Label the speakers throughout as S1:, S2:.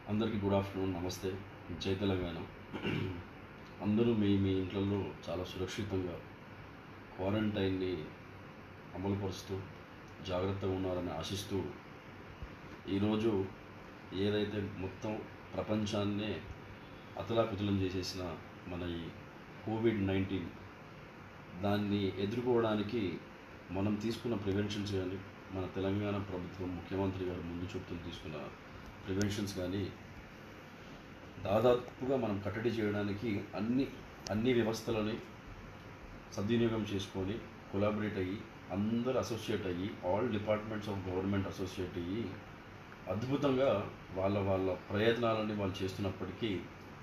S1: అందరికీ good afternoon నమస్తే జై తెలంగాణ అందరూ మీ మీ ఇంట్లలో చాలా సురక్షితంగా క్వారంటైన్ని అమలుపరుస్తూ జాగ్రత్తగా ఉన్నారని ఆశిస్తూ ఈరోజు ఏదైతే మొత్తం ప్రపంచాన్నే అతలాకుతలం చేసేసిన మన ఈ కోవిడ్ నైన్టీన్ దాన్ని ఎదుర్కోవడానికి మనం తీసుకున్న ప్రివెన్షన్స్ కానీ మన తెలంగాణ ప్రభుత్వం ముఖ్యమంత్రి గారు ముందు చూపుతూ తీసుకున్న ప్రివెన్షన్స్ కానీ దాదాపుగా మనం కట్టడి చేయడానికి అన్ని అన్ని వ్యవస్థలని సద్వినియోగం చేసుకొని కొలాబరేట్ అయ్యి అందరు అసోసియేట్ అయ్యి all departments of government associate అయ్యి అద్భుతంగా వాళ్ళ వాళ్ళ ప్రయత్నాలని వాళ్ళు చేస్తున్నప్పటికీ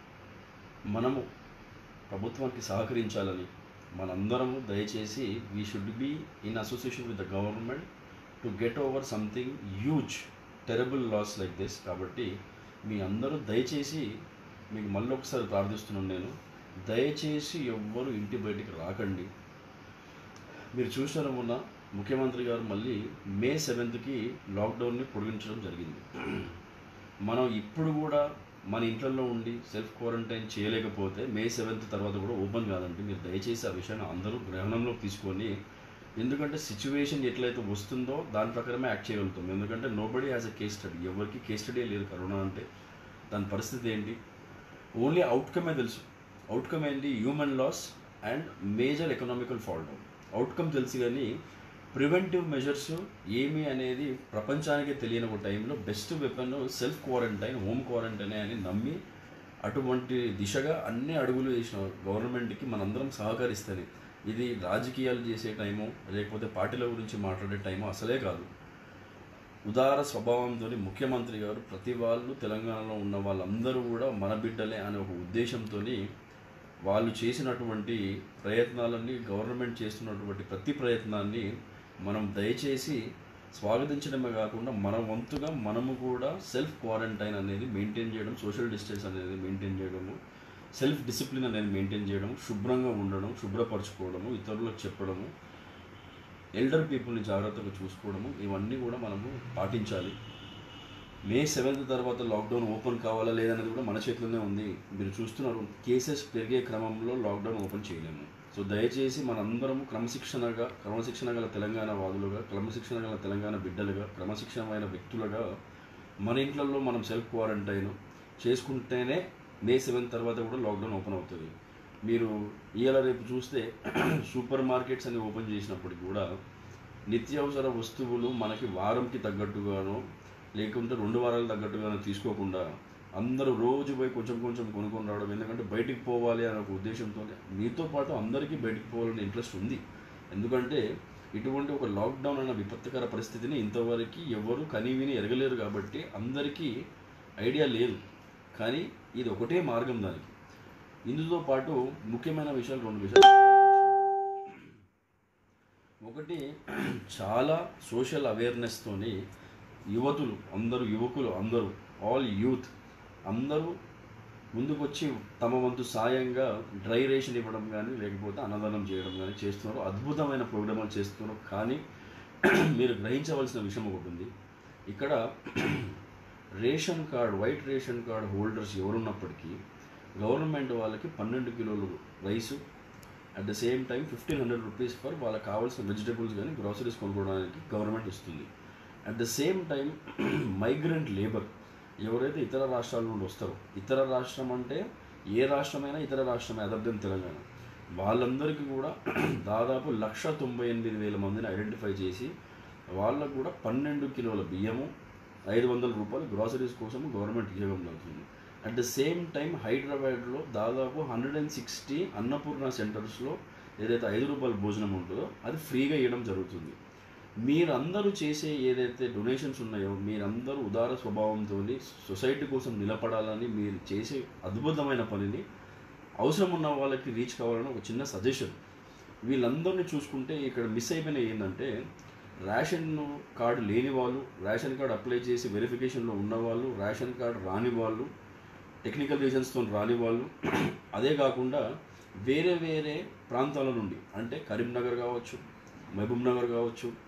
S1: మనము ప్రభుత్వానికి సహకరించాలని మనందరము దయచేసి we should be in association with the government to get over something huge terrible loss like this కాబట్టి మీ అందరూ దయచేసి మీకు మళ్ళీ ఒకసారి ప్రార్థిస్తున్నాను నేను దయచేసి ఎవ్వరు ఇంటి బయటికి రాకండి మీరు చూసిన మొన్న ముఖ్యమంత్రి గారు మళ్ళీ మే సెవెంత్కి లాక్డౌన్ని పొడిగించడం జరిగింది మనం ఇప్పుడు కూడా మన ఇంట్లో ఉండి సెల్ఫ్ క్వారంటైన్ చేయలేకపోతే మే సెవెంత్ తర్వాత కూడా ఓపెన్ కాదండి మీరు దయచేసి ఆ విషయాన్ని అందరూ గ్రహణంలోకి తీసుకొని ఎందుకంటే సిచ్యువేషన్ ఎట్లయితే వస్తుందో దాని ప్రకారమే యాక్ట్ చేయగలుగుతాం ఎందుకంటే nobody has a case study ఎవరికి కేస్ స్టడీ లేదు కరోనా అంటే దాని పరిస్థితి ఏంటి ఓన్లీ అవుట్కమే తెలుసు అవుట్కమ్ ఏంటి human loss and major economical fall down outcome తెలుసు కానీ ప్రివెంటివ్ మెజర్స్ ఏమి అనేది ప్రపంచానికే తెలియని ఒక టైంలో best weapon self quarantine home quarantine అని నమ్మి అటువంటి దిశగా అన్ని అడుగులు వేసిన గవర్నమెంట్కి మనందరం సహకరిస్తుంది ఇది రాజకీయాలు చేసే టైము లేకపోతే పార్టీల గురించి మాట్లాడే టైము అసలే కాదు ఉదార స్వభావంతో ముఖ్యమంత్రి గారు ప్రతి వాళ్ళు తెలంగాణలో ఉన్న వాళ్ళందరూ కూడా మన బిడ్డలే అనే ఒక ఉద్దేశంతో వాళ్ళు చేసినటువంటి ప్రయత్నాలన్నీ గవర్నమెంట్ చేస్తున్నటువంటి ప్రతి ప్రయత్నాన్ని మనం దయచేసి స్వాగతించడమే కాకుండా మన వంతుగా మనము కూడా సెల్ఫ్ క్వారంటైన్ అనేది మెయింటైన్ చేయడం సోషల్ డిస్టెన్స్ అనేది మెయింటైన్ చేయడము సెల్ఫ్ డిసిప్లిన్ అనేది మెయింటైన్ చేయడం శుభ్రంగా ఉండడం శుభ్రపరచుకోవడము ఇతరులకు చెప్పడము ఎల్డర్ పీపుల్ని జాగ్రత్తగా చూసుకోవడము ఇవన్నీ కూడా మనము పాటించాలి మే సెవెంత్ తర్వాత లాక్డౌన్ ఓపెన్ కావాలా లేదనేది కూడా మన చేతిలోనే ఉంది మీరు చూస్తున్నారు కేసెస్ పెరిగే క్రమంలో లాక్డౌన్ ఓపెన్ చేయలేము సో దయచేసి మనందరము క్రమశిక్షణగా క్రమశిక్షణ గల తెలంగాణ వాదులుగా క్రమశిక్షణ గల తెలంగాణ బిడ్డలుగా క్రమశిక్షణమైన వ్యక్తులుగా మన ఇంట్లలో మనం సెల్ఫ్ క్వారంటైన్ చేసుకుంటేనే మే సెవెంత్ తర్వాత కూడా లాక్డౌన్ ఓపెన్ అవుతుంది మీరు ఇవాళ రేపు చూస్తే సూపర్ మార్కెట్స్ అని ఓపెన్ చేసినప్పటికి కూడా నిత్యావసర వస్తువులు మనకి వారంకి తగ్గట్టుగానో లేకుంటే రెండు వారాలు తగ్గట్టుగానో తీసుకోకుండా అందరూ రోజు పోయి కొంచెం కొంచెం కొనుక్కొని రావడం ఎందుకంటే బయటికి పోవాలి అనే ఒక ఉద్దేశంతో మీతో పాటు అందరికీ బయటికి పోవాలనే ఇంట్రెస్ట్ ఉంది ఎందుకంటే ఇటువంటి ఒక లాక్డౌన్ అన్న విపత్తికర పరిస్థితిని ఇంతవరకు ఎవరు కనీవిని ఎరగలేరు కాబట్టి అందరికీ ఐడియా లేదు కానీ ఇది ఒకటే మార్గం దానికి ఇందుతో పాటు ముఖ్యమైన విషయాలు రెండు విషయాలు ఒకటి చాలా సోషల్ అవేర్నెస్తోని యువతులు అందరూ యువకులు అందరూ ఆల్ యూత్ అందరూ ముందుకొచ్చి తమ వంతు సాయంగా డ్రై రేషన్ ఇవ్వడం కానీ లేకపోతే అన్నదానం చేయడం కానీ చేస్తున్నారు అద్భుతమైన ప్రోగ్రామాలు చేస్తున్నారు కానీ మీరు గ్రహించవలసిన విషయం ఒకటి ఉంది ఇక్కడ ration card white ration card holders ఎవరున్నప్పటికీ గవర్నమెంట్ వాళ్ళకి పన్నెండు కిలోలు rice at the same time fifteen hundred rupees for వాళ్ళకి కావాల్సిన వెజిటబుల్స్ కానీ గ్రాసరీస్ కొనుక్కోవడానికి గవర్నమెంట్ ఇస్తుంది at the same time migrant labour ఎవరైతే ఇతర రాష్ట్రాల నుండి వస్తారో ఇతర రాష్ట్రం అంటే ఏ రాష్ట్రమైనా ఇతర రాష్ట్రమే అదర్ దెన్ తెలంగాణ వాళ్ళందరికీ కూడా దాదాపు లక్ష తొంభై ఎనిమిది వేల మందిని ఐడెంటిఫై చేసి వాళ్ళకు కూడా పన్నెండు కిలోల బియ్యము ఐదు వందల రూపాయలు గ్రాసరీస్ కోసం గవర్నమెంట్ ఇవ్వడం జరుగుతుంది అట్ ద సేమ్ టైం హైదరాబాద్లో దాదాపు హండ్రెడ్ అండ్ సిక్స్టీ అన్నపూర్ణ సెంటర్స్లో ఏదైతే ఐదు రూపాయల భోజనం ఉంటుందో అది ఫ్రీగా ఇవ్వడం జరుగుతుంది మీరందరూ చేసే ఏదైతే డొనేషన్స్ ఉన్నాయో మీరందరూ ఉదార స్వభావంతో సొసైటీ కోసం నిలబడాలని మీరు చేసే అద్భుతమైన పనిని అవసరం ఉన్న వాళ్ళకి రీచ్ కావాలని ఒక చిన్న సజెషన్ వీళ్ళందరినీ చూసుకుంటే ఇక్కడ మిస్ అయిపోయినాయి ఏంటంటే రేషన్ కార్డు లేని వాళ్ళు రేషన్ కార్డు అప్లై చేసి వెరిఫికేషన్లో ఉన్నవాళ్ళు రేషన్ కార్డు రాని వాళ్ళు టెక్నికల్ రీజన్స్తో రాని వాళ్ళు అదే కాకుండా వేరే వేరే ప్రాంతాల నుండి అంటే కరీంనగర్ కావచ్చు మహబూబ్ నగర్ కావచ్చు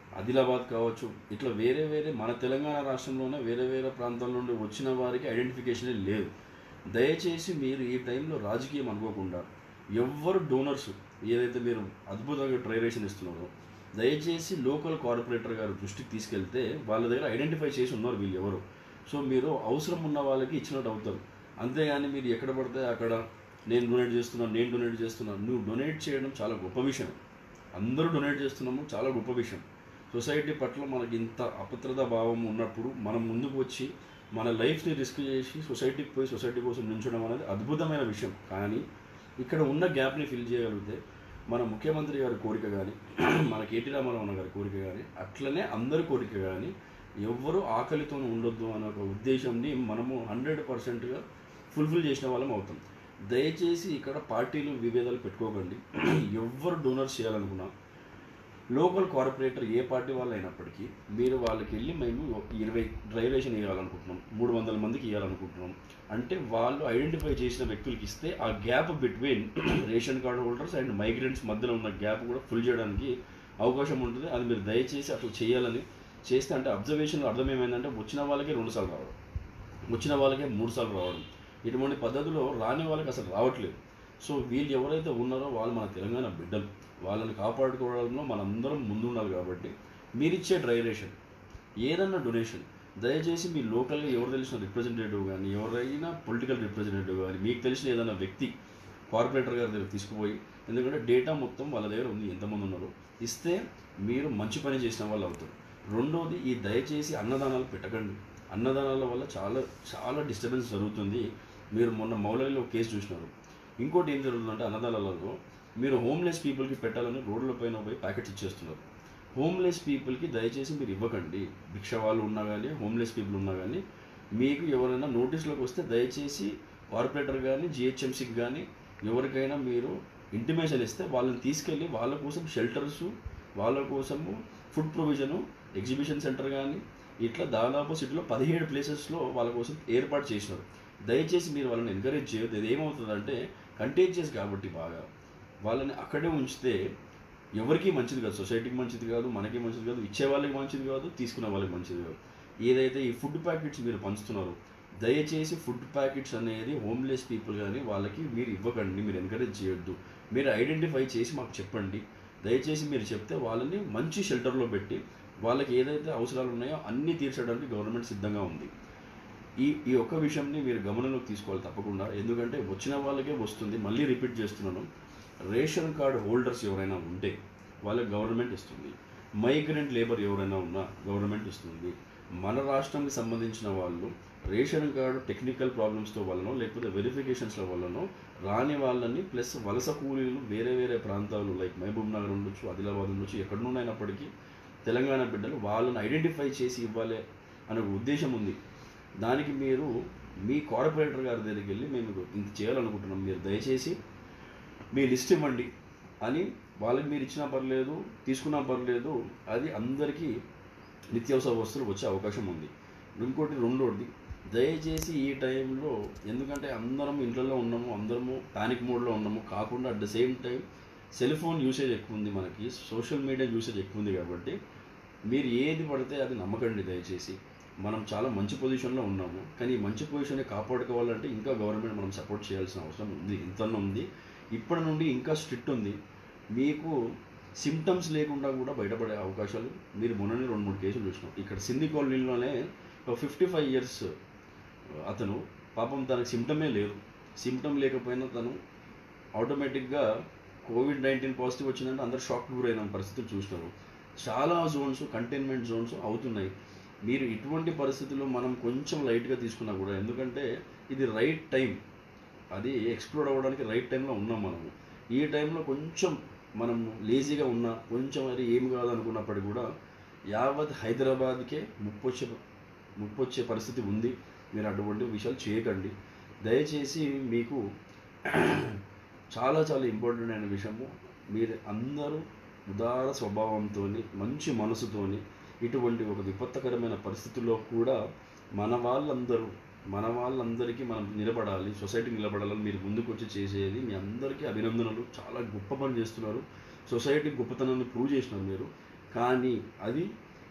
S1: ఆదిలాబాద్ కావచ్చు ఇట్లా వేరే వేరే మన తెలంగాణ రాష్ట్రంలోనే వేరే వేరే ప్రాంతాల నుండి వచ్చిన వారికి ఐడెంటిఫికేషనే లేదు దయచేసి మీరు ఈ టైంలో రాజకీయం అనుకోకుండా ఎవ్వరు డోనర్స్ ఏదైతే మీరు అద్భుతంగా ట్రైరేషన్ ఇస్తున్నారో దయచేసి లోకల్ కార్పొరేటర్ గారు దృష్టికి తీసుకెళ్తే వాళ్ళ దగ్గర ఐడెంటిఫై చేసి ఉన్నారు వీళ్ళు ఎవరు సో మీరు అవసరం ఉన్న వాళ్ళకి ఇచ్చినట్టు అవుతారు అంతేగాని మీరు ఎక్కడ పడితే అక్కడ నేను డొనేట్ చేస్తున్నాను నేను డొనేట్ చేస్తున్నాను నువ్వు డొనేట్ చేయడం చాలా గొప్ప విషయం అందరూ డొనేట్ చేస్తున్నాము చాలా గొప్ప విషయం సొసైటీ పట్ల మనకి ఇంత అభద్రతా భావం ఉన్నప్పుడు మనం ముందుకు వచ్చి మన లైఫ్ని రిస్క్ చేసి సొసైటీకి పోయి సొసైటీ కోసం నించడం అనేది అద్భుతమైన విషయం కానీ ఇక్కడ ఉన్న గ్యాప్ని ఫిల్ చేయగలిగితే మన ముఖ్యమంత్రి గారి కోరిక కానీ మన కేటీ రామారావు గారి కోరిక కానీ అట్లనే అందరి కోరిక కానీ ఎవ్వరూ ఆకలితో ఉండొద్దు అనే ఒక ఉద్దేశంని మనము హండ్రెడ్ పర్సెంట్గా ఫుల్ఫిల్ చేసిన వాళ్ళం అవుతాం దయచేసి ఇక్కడ పార్టీలు విభేదాలు పెట్టుకోకండి ఎవ్వరు డోనర్స్ చేయాలనుకున్నా లోకల్ కార్పొరేటర్ ఏ పార్టీ వాళ్ళు అయినప్పటికీ మీరు వాళ్ళకి వెళ్ళి మేము ఇరవై డ్రైవేషన్ ఇవ్వాలనుకుంటున్నాం మూడు వందల మందికి ఇవ్వాలనుకుంటున్నాం అంటే వాళ్ళు ఐడెంటిఫై చేసిన వ్యక్తులకి ఇస్తే ఆ gap between ration card holders and migrants మధ్యలో ఉన్న గ్యాప్ కూడా ఫుల్ చేయడానికి అవకాశం ఉంటుంది అది మీరు దయచేసి అట్లా చేయాలని చేస్తే అంటే అబ్జర్వేషన్లో అర్థం ఏమైందంటే వచ్చిన వాళ్ళకే రెండు సార్లు రావడం వచ్చిన వాళ్ళకే మూడు సార్లు రావడం ఇటువంటి పద్ధతిలో రాని వాళ్ళకి అసలు రావట్లేదు సో వీళ్ళు ఎవరైతే ఉన్నారో వాళ్ళు మన తెలంగాణ బిడ్డలు వాళ్ళని కాపాడుకోవడంలో మనందరం ముందుండాలి కాబట్టి మీరిచ్చే డ్రైరేషన్ ఏదన్నా డొనేషన్ దయచేసి మీ లోకల్గా ఎవరు తెలిసిన రిప్రజెంటేటివ్ కానీ ఎవరైనా పొలిటికల్ రిప్రజెంటేటివ్ కానీ మీకు తెలిసిన ఏదైనా వ్యక్తి కార్పొరేటర్ గారి దగ్గర తీసుకుపోయి ఎందుకంటే డేటా మొత్తం వాళ్ళ దగ్గర ఉంది ఎంతమంది ఉన్నారో ఇస్తే మీరు మంచి పని చేసిన వాళ్ళు అవుతారు రెండోది ఈ దయచేసి అన్నదానాలు పెట్టకండి అన్నదానాల వల్ల చాలా చాలా డిస్టర్బెన్స్ జరుగుతుంది మీరు మొన్న మౌలవిలో ఒక కేసు చూసినారు ఇంకోటి ఏం జరుగుతుందంటే అన్నదానాలలో మీరు హోమ్లెస్ పీపుల్కి పెట్టాలని రోడ్ల పైన పోయి ప్యాకెట్స్ ఇచ్చేస్తున్నారు హోమ్లెస్ పీపుల్కి దయచేసి మీరు ఇవ్వకండి భిక్ష వాళ్ళు ఉన్నా కానీ హోమ్లెస్ పీపుల్ ఉన్నా కానీ మీకు ఎవరైనా నోటీస్లోకి వస్తే దయచేసి కార్పొరేటర్ కానీ జిహెచ్ఎంసీకి కానీ ఎవరికైనా మీరు ఇంటిమేషన్ ఇస్తే వాళ్ళని తీసుకెళ్ళి వాళ్ళ కోసం షెల్టర్స్ వాళ్ళ కోసము ఫుడ్ ప్రొవిజను ఎగ్జిబిషన్ సెంటర్ కానీ ఇట్లా దాదాపు సిటీలో పదిహేడు ప్లేసెస్లో వాళ్ళ కోసం ఏర్పాటు చేసినారు దయచేసి మీరు వాళ్ళని ఎంకరేజ్ చేయొద్దు ఇది ఏమవుతుందంటే కంటేజియస్ కాబట్టి బాగా వాళ్ళని అక్కడే ఉంచితే ఎవరికీ మంచిది కాదు సొసైటీకి మంచిది కాదు మనకి మంచిది కాదు ఇచ్చే వాళ్ళకి మంచిది కాదు తీసుకునే వాళ్ళకి మంచిది కాదు ఏదైతే ఈ ఫుడ్ ప్యాకెట్స్ మీరు పంచుతున్నారో దయచేసి ఫుడ్ ప్యాకెట్స్ అనేది హోమ్లెస్ పీపుల్ కానీ వాళ్ళకి మీరు ఇవ్వకండి మీరు ఎంకరేజ్ చేయొద్దు మీరు ఐడెంటిఫై చేసి మాకు చెప్పండి దయచేసి మీరు చెప్తే వాళ్ళని మంచి షెల్టర్లో పెట్టి వాళ్ళకి ఏదైతే అవసరాలు ఉన్నాయో అన్నీ తీర్చడానికి గవర్నమెంట్ సిద్ధంగా ఉంది ఈ ఈ ఒక్క విషయంని మీరు గమనంలోకి తీసుకోవాలి తప్పకుండా ఎందుకంటే వచ్చిన వాళ్ళకే వస్తుంది మళ్ళీ రిపీట్ చేస్తున్నాను రేషన్ కార్డు హోల్డర్స్ ఎవరైనా ఉంటే వాళ్ళకి గవర్నమెంట్ ఇస్తుంది మైగ్రెంట్ లేబర్ ఎవరైనా ఉన్నా గవర్నమెంట్ ఇస్తుంది మన రాష్ట్రానికి సంబంధించిన వాళ్ళు రేషన్ కార్డు టెక్నికల్ ప్రాబ్లమ్స్తో వల్లనో లేకపోతే వెరిఫికేషన్స్ల వల్లనో రాని వాళ్ళని ప్లస్ వలస కూలీలు వేరే వేరే ప్రాంతాలు లైక్ మహబూబ్ నగర్ ఉండొచ్చు ఆదిలాబాద్ ఉండొచ్చు ఎక్కడ నుండైనప్పటికీ తెలంగాణ బిడ్డలు వాళ్ళని ఐడెంటిఫై చేసి ఇవ్వాలి అనే ఒక ఉద్దేశం ఉంది దానికి మీరు మీ కార్పొరేటర్ గారి దగ్గరికి వెళ్ళి మేము ఇంత చేయాలనుకుంటున్నాం మీరు దయచేసి మీ లిస్ట్ ఇవ్వండి అని వాళ్ళకి మీరు ఇచ్చినా పర్లేదు తీసుకున్నా పర్లేదు అది అందరికీ నిత్యావసర వస్తువులు వచ్చే అవకాశం ఉంది ఇంకోటి రెండోది దయచేసి ఈ టైంలో ఎందుకంటే అందరం ఇంట్లో ఉన్నాము అందరము పానిక్ మోడ్లో ఉన్నాము కాకుండా at the same time cell phone usage ఎక్కువ ఉంది మనకి సోషల్ మీడియా యూసేజ్ ఎక్కువ ఉంది కాబట్టి మీరు ఏది పడితే అది నమ్మకండి దయచేసి మనం చాలా మంచి పొజిషన్లో ఉన్నాము కానీ ఈ మంచి పొజిషన్ని కాపాడుకోవాలంటే ఇంకా గవర్నమెంట్ మనం సపోర్ట్ చేయాల్సిన అవసరం ఉంది ఇంతలో ఉంది ఇప్పటి నుండి ఇంకా స్ట్రిక్ట్ ఉంది మీకు సిమ్టమ్స్ లేకుండా కూడా బయటపడే అవకాశాలు మీరు మొన్ననే రెండు మూడు కేసులు చూసినాం ఇక్కడ సింధి కాలనీలోనే ఒక ఫిఫ్టీ ఫైవ్ ఇయర్స్ అతను పాపం తనకు సిమ్టమే లేదు సిమ్టమ్ లేకపోయినా తను ఆటోమేటిక్గా కోవిడ్ నైన్టీన్ పాజిటివ్ వచ్చిందంటే అందరు షాక్ గురైన పరిస్థితులు చూసినారు చాలా జోన్స్ కంటైన్మెంట్ జోన్స్ అవుతున్నాయి మీరు ఇటువంటి పరిస్థితుల్లో మనం కొంచెం లైట్గా తీసుకున్నా కూడా ఎందుకంటే ఇది రైట్ టైం అది ఎక్స్ప్లోర్ అవ్వడానికి రైట్ టైంలో ఉన్నాం మనము ఈ టైంలో కొంచెం మనం లేజీగా ఉన్నా కొంచెం అది ఏం కాదు అనుకున్నప్పటికీ కూడా యావత్ హైదరాబాద్కే ముప్పొచ్చే ముప్పొచ్చే పరిస్థితి ఉంది మీరు అటువంటి విషయాలు చేయకండి దయచేసి మీకు చాలా చాలా ఇంపార్టెంట్ అయిన విషయము మీరు అందరూ ఉదార స్వభావంతో మంచి మనసుతోని ఇటువంటి ఒక విపత్తకరమైన పరిస్థితుల్లో కూడా మన వాళ్ళందరూ మన వాళ్ళందరికీ మనం నిలబడాలి సొసైటీ నిలబడాలని మీరు ముందుకు వచ్చి చేసేది మీ అందరికీ అభినందనలు చాలా గొప్ప పని చేస్తున్నారు సొసైటీ గొప్పతనాన్ని ప్రూవ్ చేసినారు మీరు కానీ అది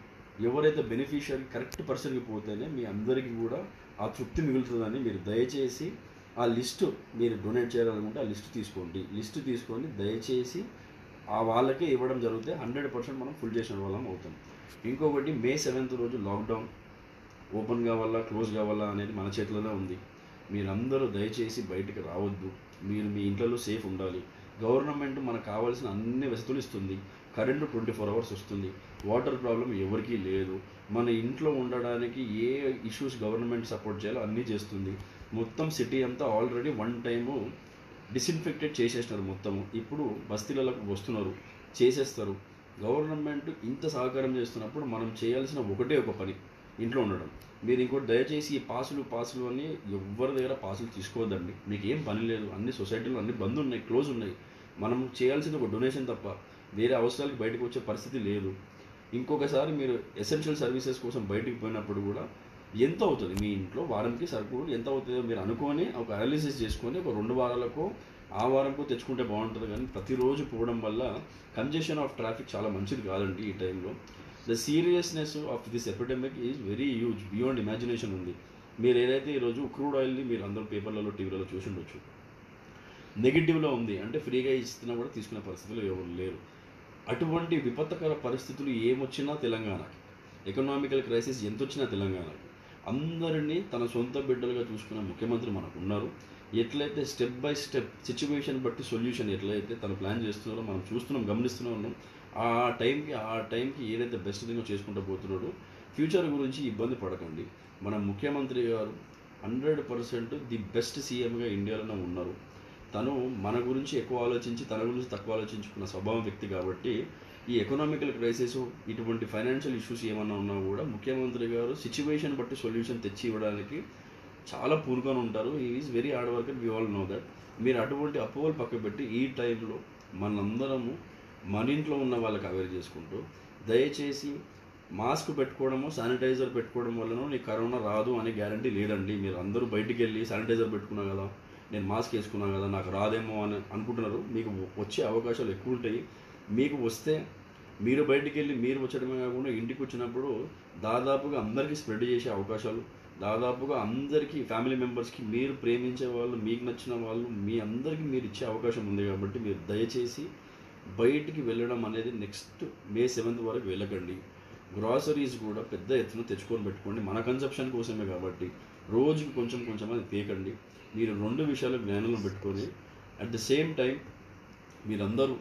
S1: ఎవరైతే బెనిఫిషియరీ కరెక్ట్ పర్సన్కి పోతేనే మీ అందరికీ కూడా ఆ తృప్తి మిగులుతుందని మీరు దయచేసి ఆ లిస్టు మీరు డొనేట్ చేయాలనుకుంటే ఆ లిస్ట్ తీసుకోండి లిస్ట్ తీసుకొని దయచేసి ఆ వాళ్ళకే ఇవ్వడం జరిగితే హండ్రెడ్ పర్సెంట్ మనం ఫుల్ చేసిన వాళ్ళం అవుతాం ఇంకొకటి మే సెవెంత్ రోజు లాక్డౌన్ ఓపెన్ కావాలా క్లోజ్ కావాలా అనేది మన చేతిలోనే ఉంది మీరందరూ దయచేసి బయటికి రావద్దు మీరు మీ ఇంట్లో సేఫ్ ఉండాలి గవర్నమెంట్ మనకు కావాల్సిన అన్ని వసతులు ఇస్తుంది కరెంటు ట్వంటీ ఫోర్ అవర్స్ వస్తుంది వాటర్ ప్రాబ్లం ఎవరికీ లేదు మన ఇంట్లో ఉండడానికి ఏ ఇష్యూస్ గవర్నమెంట్ సపోర్ట్ చేయాలో అన్నీ చేస్తుంది మొత్తం సిటీ అంతా ఆల్రెడీ వన్ టైము డిస్ఇన్ఫెక్టెడ్ చేసేసినారు మొత్తము ఇప్పుడు బస్తీలకు వస్తున్నారు చేసేస్తారు గవర్నమెంట్ ఇంత సహకారం చేస్తున్నప్పుడు మనం చేయాల్సిన ఒకటే ఒక పని ఇంట్లో ఉండడం మీరు ఇంకోటి దయచేసి ఈ పాసులు పాసులు అని ఎవరి దగ్గర పాసులు తీసుకోవద్దండి మీకు ఏం పని లేదు అన్ని సొసైటీలో అన్ని బంద్ ఉన్నాయి క్లోజ్ ఉన్నాయి మనం చేయాల్సింది ఒక డొనేషన్ తప్ప వేరే అవసరాలకు బయటకు వచ్చే పరిస్థితి లేదు ఇంకొకసారి మీరు ఎసెన్షియల్ సర్వీసెస్ కోసం బయటికి పోయినప్పుడు కూడా ఎంత అవుతుంది మీ ఇంట్లో వారంకి సరుకులు ఎంత అవుతుందో మీరు అనుకొని ఒక అనాలిసిస్ చేసుకొని ఒక రెండు వారాలకు ఆ వారంకు తెచ్చుకుంటే బాగుంటుంది కానీ ప్రతిరోజు పోవడం వల్ల కంజెషన్ ఆఫ్ ట్రాఫిక్ చాలా మంచిది కాదండి ఈ టైంలో the seriousness of this epidemic is very huge beyond imagination ఉంది మీరు ఏదైతే ఈరోజు క్రూడ్ ఆయిల్ని మీరు అందరూ పేపర్లలో టీవీలలో చూసి ఉండొచ్చు నెగిటివ్లో ఉంది అంటే ఫ్రీగా ఇస్తున్నా కూడా తీసుకునే పరిస్థితులు ఎవరు లేరు అటువంటి విపత్కర పరిస్థితులు ఏమొచ్చినా తెలంగాణకి ఎకనామికల్ క్రైసిస్ ఎంత వచ్చినా తెలంగాణకి అందరినీ తన సొంత బిడ్డలుగా చూసుకునే ముఖ్యమంత్రి మనకు ఉన్నారు ఎట్లయితే స్టెప్ బై స్టెప్ సిచ్యువేషన్ బట్టి సొల్యూషన్ ఎట్లయితే తను ప్లాన్ చేస్తున్నారో మనం చూస్తున్నాం గమనిస్తూనే ఉన్నాం ఆ టైంకి ఆ టైంకి ఏదైతే బెస్ట్ థింగ్ చేసుకుంటూ పోతున్నాడో ఫ్యూచర్ గురించి ఇబ్బంది పడకండి మన ముఖ్యమంత్రి గారు హండ్రెడ్ పర్సెంట్ ది బెస్ట్ సీఎంగా ఇండియాలోనే ఉన్నారు తను మన గురించి ఎక్కువ ఆలోచించి తన గురించి తక్కువ ఆలోచించుకున్న స్వభావం వ్యక్తి కాబట్టి ఈ ఎకనామికల్ క్రైసిస్ ఇటువంటి ఫైనాన్షియల్ ఇష్యూస్ ఏమన్నా ఉన్నా కూడా ముఖ్యమంత్రి గారు సిచ్యువేషన్ బట్టి సొల్యూషన్ తెచ్చి ఇవ్వడానికి చాలా పూనుకొని ఉంటారు is very hard worker we all know that మీరు అటువంటి అప్రూవల్ పక్క పెట్టి ఈ టైంలో మనందరము మన ఇంట్లో ఉన్న వాళ్ళకి అవేర్ చేసుకుంటూ దయచేసి మాస్క్ పెట్టుకోవడము శానిటైజర్ పెట్టుకోవడం వలన నీకు కరోనా రాదు అనే గ్యారంటీ లేదండి మీరు అందరూ బయటికి వెళ్ళి శానిటైజర్ పెట్టుకున్నా కదా నేను మాస్క్ వేసుకున్నా కదా నాకు రాదేమో అని అనుకుంటున్నారు మీకు వచ్చే అవకాశాలు ఎక్కువ ఉంటాయి మీకు వస్తే మీరు బయటికి వెళ్ళి మీరు వచ్చడమే కాకుండా ఇంటికి వచ్చినప్పుడు దాదాపుగా అందరికీ స్ప్రెడ్ చేసే అవకాశాలు దాదాపుగా అందరికీ ఫ్యామిలీ మెంబర్స్కి మీరు ప్రేమించే వాళ్ళు మీకు నచ్చిన వాళ్ళు మీ అందరికీ మీరు ఇచ్చే అవకాశం ఉంది కాబట్టి మీరు దయచేసి బయటికి వెళ్ళడం అనేది నెక్స్ట్ మే సెవెంత్ వరకు వెళ్ళకండి గ్రాసరీస్ కూడా పెద్ద ఎత్తున తెచ్చుకొని పెట్టుకోండి మన కన్సెప్షన్ కోసమే కాబట్టి రోజుకి కొంచెం కొంచెం అది తేకండి మీరు రెండు విషయాలు జ్ఞానంలో పెట్టుకొని అట్ ద సేమ్ టైం మీరందరూ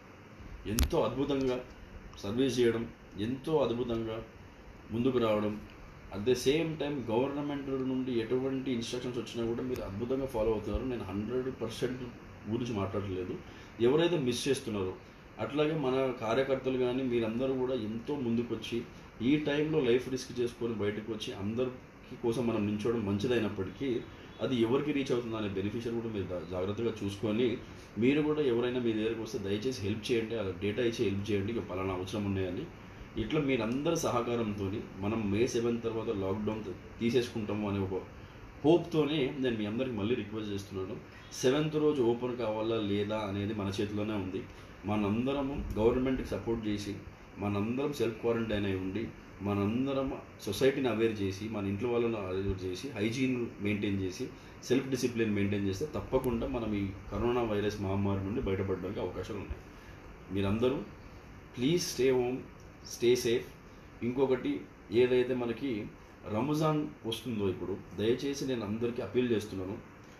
S1: ఎంతో అద్భుతంగా సర్వీస్ చేయడం ఎంతో అద్భుతంగా ముందుకు రావడం at the same time government నుండి ఎటువంటి ఇన్స్ట్రక్షన్స్ వచ్చినా కూడా మీరు అద్భుతంగా ఫాలో అవుతున్నారు నేను హండ్రెడ్ పర్సెంట్ గురించి మాట్లాడలేదు ఎవరైతే మిస్ చేస్తున్నారో అట్లాగే మన కార్యకర్తలు కానీ మీరందరూ కూడా ఎంతో ముందుకొచ్చి ఈ టైంలో లైఫ్ రిస్క్ చేసుకొని బయటకు వచ్చి అందరికి కోసం మనం నించోవడం మంచిదైనప్పటికీ అది ఎవరికి రీచ్ అవుతుంది అనే బెనిఫిషియర్ కూడా మీరు జా- జాగ్రత్తగా చూసుకొని మీరు కూడా ఎవరైనా మీ దగ్గరకు వస్తే దయచేసి హెల్ప్ చేయండి ఆ డేటా ఇచ్చి హెల్ప్ చేయండి ఇక పలానా అవసరం ఉన్నాయని ఇట్లా మీరందరి సహకారంతో మనం మే సెవెంత్ తర్వాత లాక్డౌన్ తీసేసుకుంటాము అనే ఒక హోప్తోనే నేను మీ అందరికి మళ్ళీ రిక్వెస్ట్ చేస్తున్నాను సెవెంత్ రోజు ఓపెన్ కావాలా లేదా అనేది మన చేతిలోనే ఉంది మనందరము గవర్నమెంట్కి సపోర్ట్ చేసి మనందరం సెల్ఫ్ క్వారంటైన్ అయి ఉండి మనందరం సొసైటీని అవేర్ చేసి మన ఇంట్లో వాళ్ళని అవేర్ చేసి హైజీన్ మెయింటైన్ చేసి సెల్ఫ్ డిసిప్లిన్ మెయింటైన్ చేస్తే తప్పకుండా మనం ఈ కరోనా వైరస్ మహమ్మారి నుండి బయటపడడానికి అవకాశాలు ఉన్నాయి మీరందరూ please stay home stay safe ఇంకొకటి ఏదైతే మనకి రంజాన్ వస్తుందో ఇప్పుడు దయచేసి నేను అందరికీ అపీల్ చేస్తున్నాను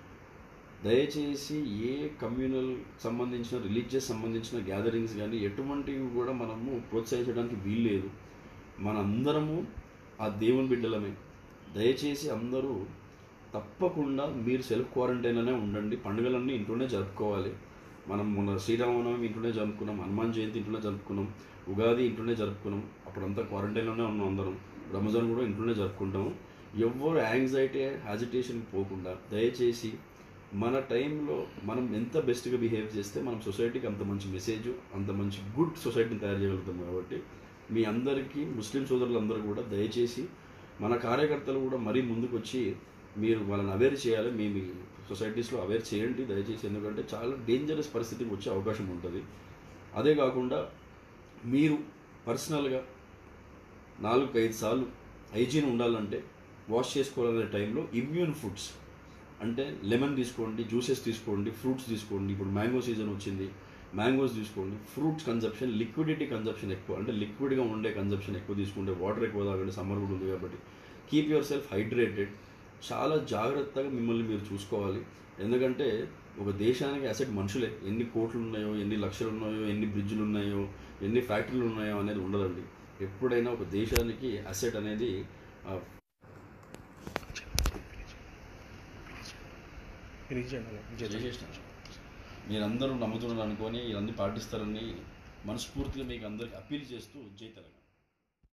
S1: దయచేసి ఏ కమ్యూనల్ సంబంధించిన రిలీజియస్ సంబంధించిన గ్యాదరింగ్స్ కానీ ఎటువంటివి కూడా మనము ప్రోత్సహించడానికి వీల్లేదు మనందరము ఆ దేవుని బిడ్డలమే దయచేసి అందరూ తప్పకుండా మీరు సెల్ఫ్ క్వారంటైన్లోనే ఉండండి పండుగలన్నీ ఇంట్లోనే జరుపుకోవాలి మనం మన శ్రీరామనవమి ఇంట్లోనే జరుపుకున్నాం హనుమాన్ జయంతి ఇంట్లోనే జరుపుకున్నాం ఉగాది ఇంట్లోనే జరుపుకున్నాం అప్పుడంతా క్వారంటైన్లోనే ఉన్నాం అందరం రంజాన్ కూడా ఇంట్లోనే జరుపుకుంటాము ఎవ్వరు యాంగ్జైటీ హ్యాజిటేషన్కి పోకుండా దయచేసి మన టైంలో మనం ఎంత బెస్ట్గా బిహేవ్ చేస్తే మనం సొసైటీకి అంత మంచి మెసేజ్ అంత మంచి గుడ్ సొసైటీని తయారు చేయగలుగుతాం కాబట్టి మీ అందరికీ ముస్లిం సోదరులందరూ కూడా దయచేసి మన కార్యకర్తలు కూడా మరీ ముందుకు వచ్చి మీరు వాళ్ళని అవేర్ చేయాలి మీ మీ సొసైటీస్లో అవేర్ చేయండి దయచేసి ఎందుకంటే చాలా డేంజరస్ పరిస్థితికి వచ్చే అవకాశం ఉంటుంది అదే కాకుండా మీరు పర్సనల్గా నాలుగు ఐదు సార్లు హైజీన్ ఉండాలంటే వాష్ చేసుకోవాలనే టైంలో ఇమ్యూన్ ఫుడ్స్ అంటే లెమన్ తీసుకోండి జ్యూసెస్ తీసుకోండి ఫ్రూట్స్ తీసుకోండి ఇప్పుడు మ్యాంగో సీజన్ వచ్చింది మ్యాంగోస్ తీసుకోండి ఫ్రూట్స్ కన్జప్షన్ లిక్విడిటీ కన్జప్షన్ ఎక్కువ అంటే లిక్విడ్గా ఉండే కన్జప్షన్ ఎక్కువ తీసుకుంటే వాటర్ ఎక్కువ తాగండి సమ్మర్ కూడా ఉంది కాబట్టి కీప్ యువర్ సెల్ఫ్ హైడ్రేటెడ్ చాలా జాగ్రత్తగా మిమ్మల్ని మీరు చూసుకోవాలి ఎందుకంటే ఒక దేశానికి అసెట్ మనుషులే ఎన్ని కోట్లు ఉన్నాయో ఎన్ని లక్షలు ఉన్నాయో ఎన్ని బ్రిడ్జ్లు ఉన్నాయో ఎన్ని ఫ్యాక్టరీలు ఉన్నాయో అనేది ఉండదండి ఎప్పుడైనా ఒక దేశానికి అసెట్ అనేది ఆ,
S2: రిలీజ్ చేయండి విజయ్
S1: చేసేసిన మీరందరూ నమ్ముతున్నారు అనుకొని ఇవన్నీ పాటిస్తారని మనస్ఫూర్తిగా మీకు అందరికి అప్పీల్ చేస్తూ జై తెలంగాణ